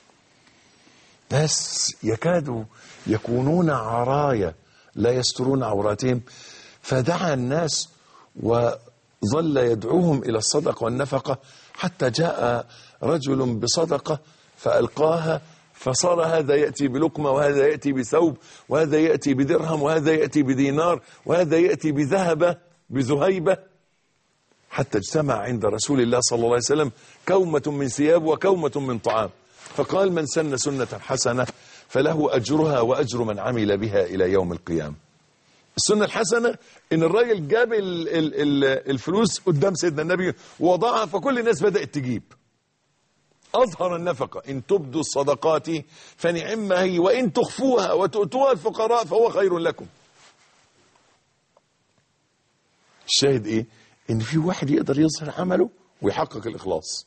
ناس يكادوا يكونون عرايا لا يسترون عوراتهم فدعا الناس وظل يدعوهم إلى الصدقة والنفقة حتى جاء رجل بصدقة فألقاها فصار هذا يأتي بلقمة وهذا يأتي بثوب وهذا يأتي بدرهم وهذا يأتي بدينار وهذا يأتي بذهبة بذهيبة حتى اجتمع عند رسول الله صلى الله عليه وسلم كومة من ثياب وكومة من طعام فقال من سن سنة حسنة فله أجرها وأجر من عمل بها إلى يوم القيامة السنة الحسنة إن الراجل جاب ال ال ال الفلوس قدام سيدنا النبي ووضعها فكل الناس بدأت تجيب أظهر النفقة إن تبدوا الصدقات فنعما هي وإن تخفوها وتؤتوها الفقراء فهو خير لكم الشاهد إيه إن في واحد يقدر يظهر عمله ويحقق الإخلاص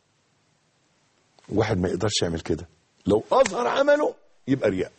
واحد ما يقدرش يعمل كده لو أظهر عمله يبقى رياء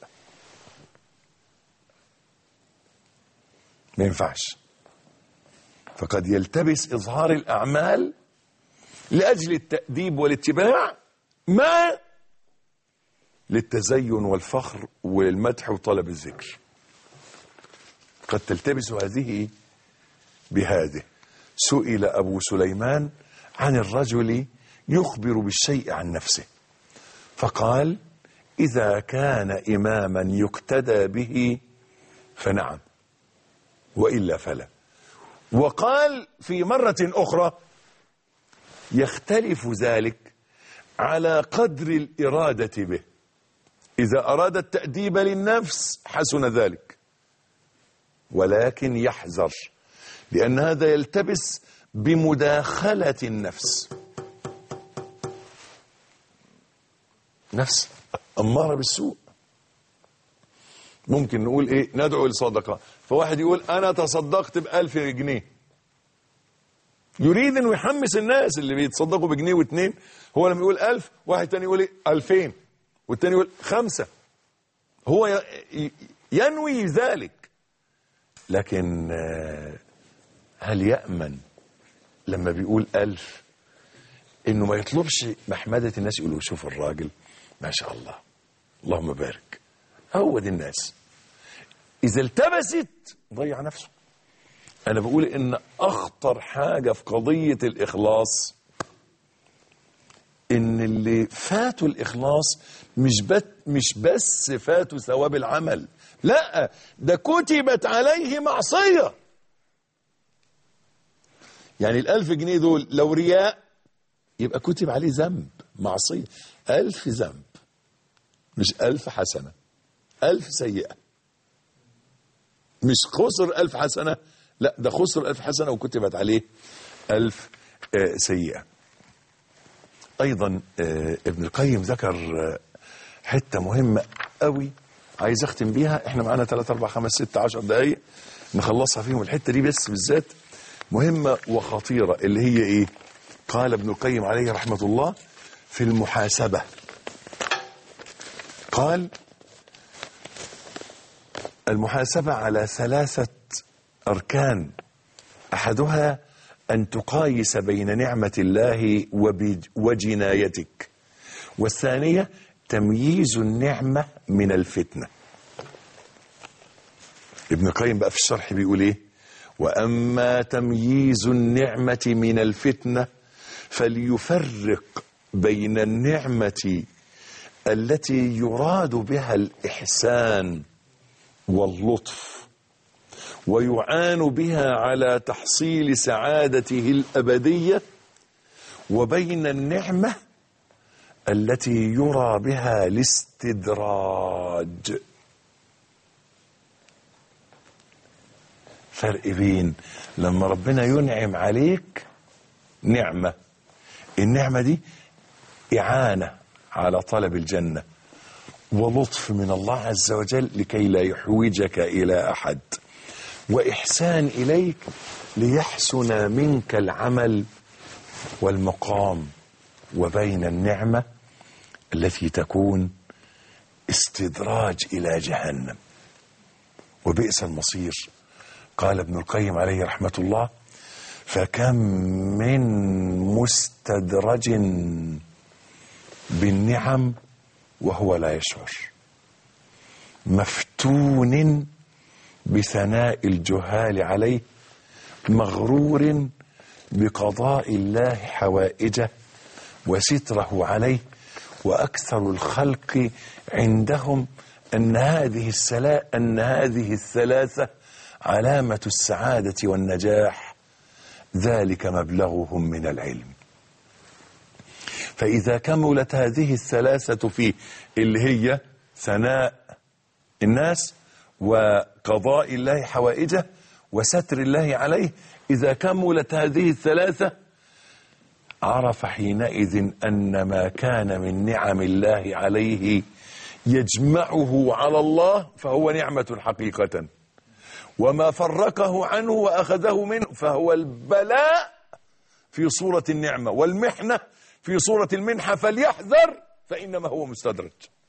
ما ينفعش فقد يلتبس إظهار الأعمال لأجل التأديب والاتباع ما للتزين والفخر والمدح وطلب الذكر قد تلتبس هذه بهذه سئل أبو سليمان عن الرجل يخبر بالشيء عن نفسه فقال إذا كان إماما يقتدى به فنعم وإلا فلا وقال في مرة أخرى يختلف ذلك على قدر الإرادة به إذا أراد التأديب للنفس حسن ذلك ولكن يحذر لأن هذا يلتبس بمداخلة النفس نفس أمارة بالسوء ممكن نقول ايه ندعو لصدقة فواحد يقول انا تصدقت بألف جنيه يريد انه يحمس الناس اللي بيتصدقوا بجنيه واتنين هو لما يقول ألف واحد تاني يقول ايه ألفين والتاني يقول خمسة هو ي- ي- ينوي ذلك لكن آه، هل يأمن لما بيقول ألف انه ما يطلبش محمدة الناس يقولوا شوف الراجل ما شاء الله اللهم بارك هو دي الناس اذا التبست ضيع نفسه انا بقول ان اخطر حاجة في قضية الاخلاص ان اللي فاتوا الاخلاص مش بت مش بس فاتوا ثواب العمل لا ده كتبت عليه معصية يعني الألف جنيه دول لو رياء يبقى كتب عليه ذنب معصية ألف ذنب مش ألف حسنة ألف سيئة مش خسر ألف حسنة لا ده خسر ألف حسنة وكتبت عليه ألف آه، سيئة أيضا آه، ابن القيم ذكر آه، حتة مهمة قوي عايز أختم بيها احنا معانا 3 4 5 6 10 دقايق نخلصها فيهم الحتة دي بس بالذات مهمة وخطيرة اللي هي ايه قال ابن القيم عليه رحمة الله في المحاسبة قال المحاسبة على ثلاثة أركان أحدها أن تقايس بين نعمة الله وبج- وجنايتك والثانية تمييز النعمة من الفتنة ابن القيم بقى في الشرح بيقول ايه واما تمييز النعمه من الفتنه فليفرق بين النعمه التي يراد بها الاحسان واللطف ويعان بها على تحصيل سعادته الابديه وبين النعمه التي يرى بها الاستدراج فرق بين لما ربنا ينعم عليك نعمة النعمة دي إعانة على طلب الجنة ولطف من الله عز وجل لكي لا يحوجك إلى أحد وإحسان إليك ليحسن منك العمل والمقام وبين النعمة التي تكون استدراج إلى جهنم وبئس المصير قال ابن القيم عليه رحمة الله فكم من مستدرج بالنعم وهو لا يشعر مفتون بثناء الجهال عليه مغرور بقضاء الله حوائجه وستره عليه واكثر الخلق عندهم ان هذه السلا ان هذه الثلاثه علامه السعاده والنجاح ذلك مبلغهم من العلم فاذا كملت هذه الثلاثه فيه اللي هي ثناء الناس وقضاء الله حوائجه وستر الله عليه اذا كملت هذه الثلاثه عرف حينئذ أن ما كان من نعم الله عليه يجمعه على الله فهو نعمة حقيقة وما فرقه عنه وأخذه منه فهو البلاء في صورة النعمة والمحنة في صورة المنحة فليحذر فإنما هو مستدرج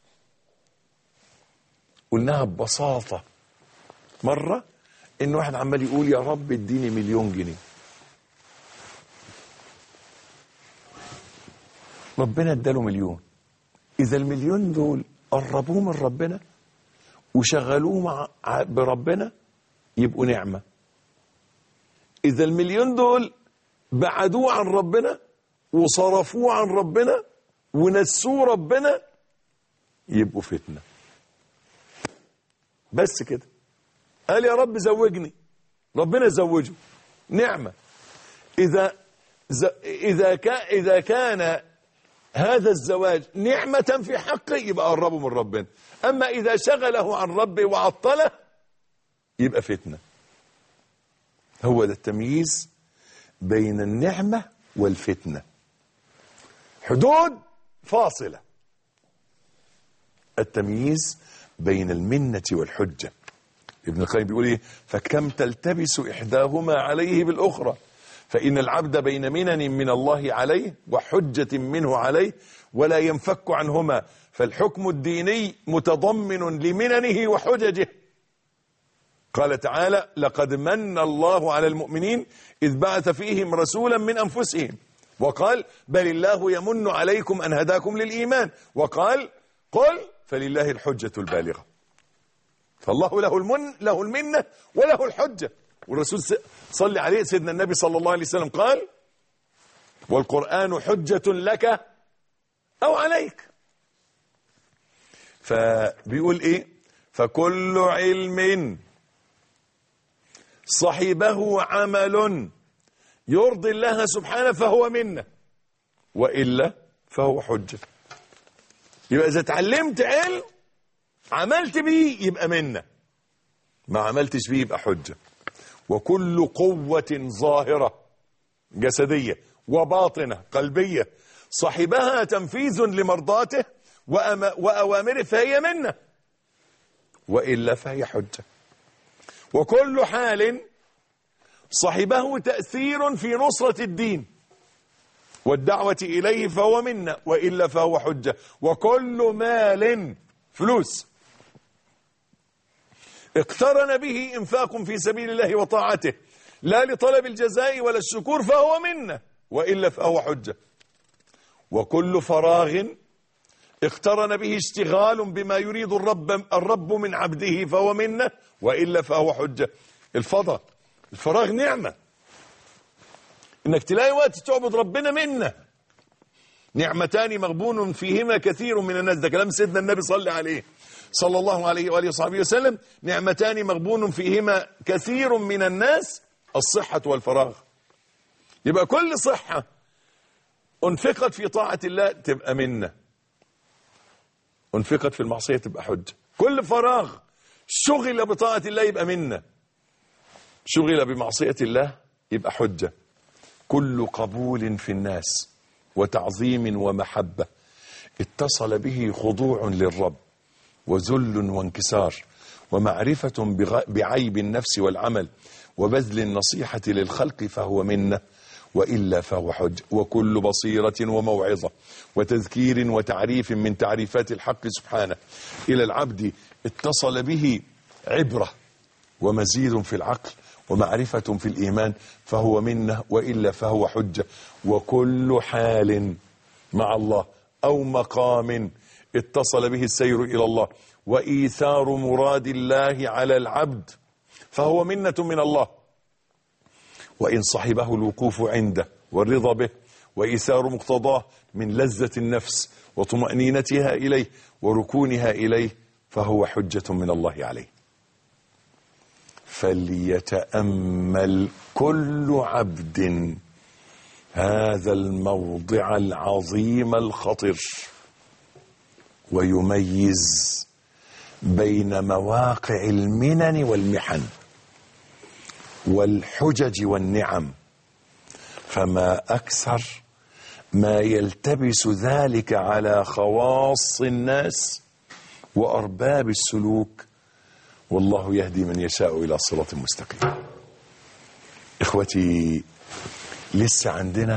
قلناها ببساطة مرة إن واحد عمال يقول يا رب اديني مليون جنيه ربنا اداله مليون إذا المليون دول قربوه من ربنا وشغلوه مع بربنا يبقوا نعمة إذا المليون دول بعدوه عن ربنا وصرفوه عن ربنا ونسوه ربنا يبقوا فتنة بس كده قال يا رب زوجني ربنا زوجه نعمة إذا ز... إذا كان إذا كان هذا الزواج نعمة في حقه يبقى قربه من ربنا أما إذا شغله عن ربه وعطله يبقى فتنة هو ده التمييز بين النعمة والفتنة حدود فاصلة التمييز بين المنة والحجة ابن القيم بيقول ايه فكم تلتبس احداهما عليه بالاخرى فان العبد بين منن من الله عليه وحجة منه عليه ولا ينفك عنهما فالحكم الديني متضمن لمننه وحججه قال تعالى لقد من الله على المؤمنين إذ بعث فيهم رسولا من أنفسهم وقال بل الله يمن عليكم أن هداكم للإيمان وقال قل فلله الحجة البالغة فالله له المن له المنة وله الحجة والرسول صلى عليه سيدنا النبي صلى الله عليه وسلم قال والقرآن حجة لك أو عليك فبيقول إيه فكل علم صحبه عمل يرضي الله سبحانه فهو منه وإلا فهو حجة يبقى إذا اتعلمت علم عملت بيه يبقى منه ما عملتش بيه يبقى حجة وكل قوة ظاهرة جسدية وباطنة قلبية صاحبها تنفيذ لمرضاته وأما وأوامره فهي منه وإلا فهي حجة وكل حال صاحبه تأثير في نصرة الدين والدعوة إليه فهو منا وإلا فهو حجة وكل مال فلوس اقترن به انفاق في سبيل الله وطاعته لا لطلب الجزاء ولا الشكور فهو منا وإلا فهو حجة وكل فراغ اقترن به اشتغال بما يريد الرب الرب من عبده فهو منه والا فهو حجه الفضاء الفراغ نعمه انك تلاقي وقت تعبد ربنا منه نعمتان مغبون فيهما كثير من الناس ده كلام سيدنا النبي صلى عليه صلى الله عليه واله وصحبه وسلم نعمتان مغبون فيهما كثير من الناس الصحه والفراغ يبقى كل صحه انفقت في طاعه الله تبقى منه انفقت في المعصية تبقى حجة كل فراغ شغل بطاعة الله يبقى منا شغل بمعصية الله يبقى حجة كل قبول في الناس وتعظيم ومحبة اتصل به خضوع للرب وذل وانكسار ومعرفة بغ- بعيب النفس والعمل وبذل النصيحة للخلق فهو منه وإلا فهو حج وكل بصيرة وموعظة وتذكير وتعريف من تعريفات الحق سبحانه إلى العبد اتصل به عبرة ومزيد في العقل ومعرفة في الإيمان فهو منه وإلا فهو حجة وكل حال مع الله أو مقام اتصل به السير إلى الله وإيثار مراد الله على العبد فهو منة من الله وإن صحبه الوقوف عنده والرضا به وإيثار مقتضاه من لذة النفس وطمأنينتها إليه وركونها إليه فهو حجة من الله عليه فليتأمل كل عبد هذا الموضع العظيم الخطر ويميز بين مواقع المنن والمحن والحجج والنعم فما اكثر ما يلتبس ذلك على خواص الناس وأرباب السلوك والله يهدي من يشاء إلى صراط مستقيم إخوتي لسه عندنا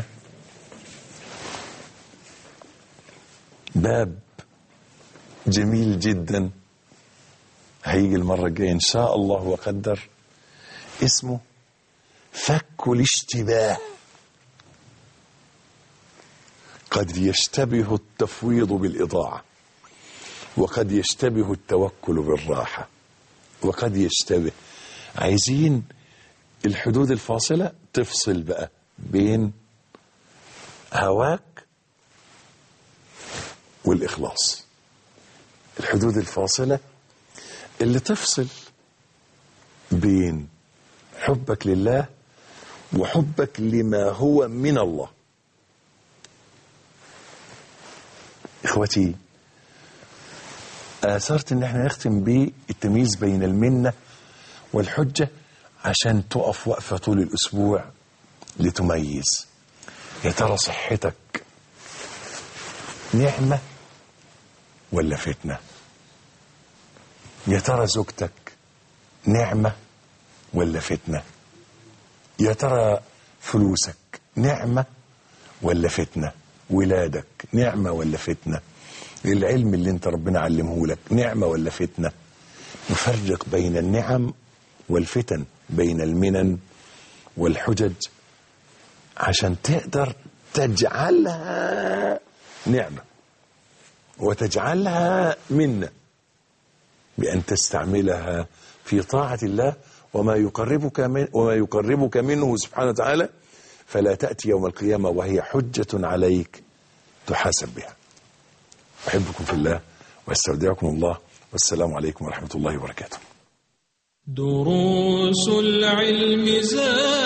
باب جميل جدا هيجي المرة الجاية إن شاء الله وقدر اسمه فك الاشتباه قد يشتبه التفويض بالإضاعة وقد يشتبه التوكل بالراحة وقد يشتبه عايزين الحدود الفاصلة تفصل بقى بين هواك والإخلاص الحدود الفاصلة اللي تفصل بين حبك لله وحبك لما هو من الله اخوتي اثرت ان احنا نختم بالتمييز بين المنه والحجه عشان تقف وقفه طول الاسبوع لتميز يا ترى صحتك نعمه ولا فتنه يا ترى زوجتك نعمه ولا فتنه يا ترى فلوسك نعمه ولا فتنه ولادك نعمه ولا فتنه العلم اللي انت ربنا علمه لك نعمه ولا فتنه نفرق بين النعم والفتن بين المنن والحجج عشان تقدر تجعلها نعمه وتجعلها منه بأن تستعملها في طاعة الله وما يقربك من وما يقربك منه سبحانه وتعالى فلا تأتي يوم القيامة وهي حجة عليك تحاسب بها. أحبكم في الله واستودعكم الله والسلام عليكم ورحمة الله وبركاته. دروس العلم زاد